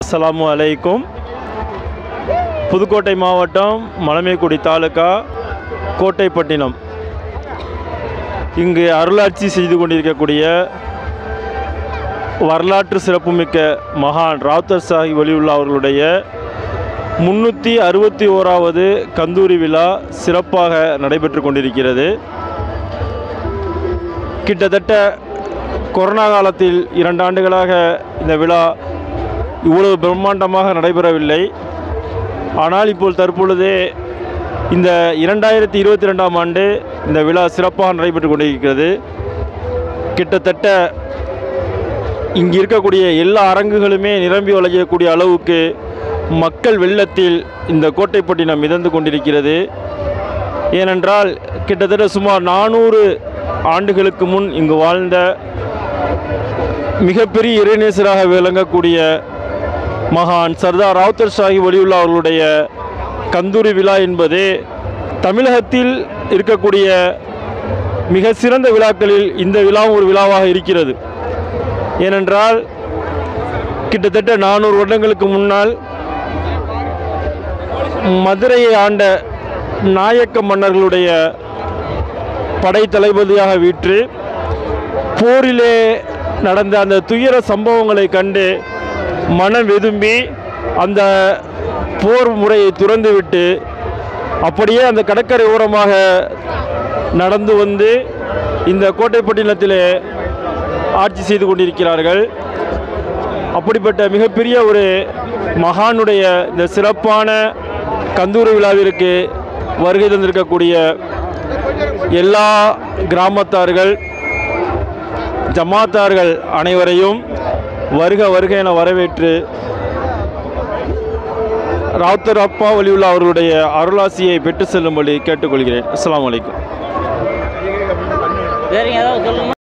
அஸ்ஸலாமு அலைக்கும் புதுக்கோட்டை மாவட்டம் மலமேக்குடி தாலுகா கோட்டைப்பட்டினம் இங்கு அருளாட்சி செய்து கொண்டிருக்கக்கூடிய வரலாற்று சிறப்புமிக்க மகான் ராவுத்தர் சாஹிப் வலியுல்லா அவர்களுடைய முன்னூற்றி அறுபத்தி ஓராவது கந்தூரி விழா சிறப்பாக நடைபெற்று கொண்டிருக்கிறது கிட்டத்தட்ட கொரோனா காலத்தில் இரண்டு ஆண்டுகளாக இந்த விழா இவ்வளவு பிரம்மாண்டமாக நடைபெறவில்லை ஆனால் இப்போது தற்பொழுது இந்த இரண்டாயிரத்தி இருபத்தி ரெண்டாம் ஆண்டு இந்த விழா சிறப்பாக நடைபெற்று கொண்டிருக்கிறது கிட்டத்தட்ட இங்கு இருக்கக்கூடிய எல்லா அரங்குகளுமே நிரம்பி வழியக்கூடிய அளவுக்கு மக்கள் வெள்ளத்தில் இந்த கோட்டைப்பட்டினம் மிதந்து கொண்டிருக்கிறது ஏனென்றால் கிட்டத்தட்ட சுமார் நானூறு ஆண்டுகளுக்கு முன் இங்கு வாழ்ந்த மிகப்பெரிய இறைநேசராக விளங்கக்கூடிய மகான் சர்தார் ராவுத்தர் சாஹிப் வலியுல்லா அவர்களுடைய கந்தூரி விழா என்பது தமிழகத்தில் இருக்கக்கூடிய மிக சிறந்த விழாக்களில் இந்த விழாவும் ஒரு விழாவாக இருக்கிறது ஏனென்றால் கிட்டத்தட்ட நானூறு வருடங்களுக்கு முன்னால் மதுரையை ஆண்ட நாயக்க மன்னர்களுடைய படை தளபதியாக வீற்று போரிலே நடந்த அந்த துயர சம்பவங்களை கண்டு மனம் வெதும்பி அந்த போர் முறையை துறந்துவிட்டு அப்படியே அந்த கடற்கரை ஓரமாக நடந்து வந்து இந்த கோட்டைப்பட்டினத்திலே ஆட்சி செய்து கொண்டிருக்கிறார்கள் அப்படிப்பட்ட மிகப்பெரிய ஒரு மகானுடைய இந்த சிறப்பான கந்தூரி விழாவிற்கு வருகை தந்திருக்கக்கூடிய எல்லா கிராமத்தார்கள் ஜமாத்தார்கள் அனைவரையும் வருக வருக என வரவேற்று ராவுத்தர் அப்பா வலியுள்ள அவர்களுடைய அருளாசியை பெற்று செல்லும்படி கேட்டுக்கொள்கிறேன் அஸ்ஸலாமு அலைக்கும் வேற ஏதாவது சொல்லுங்க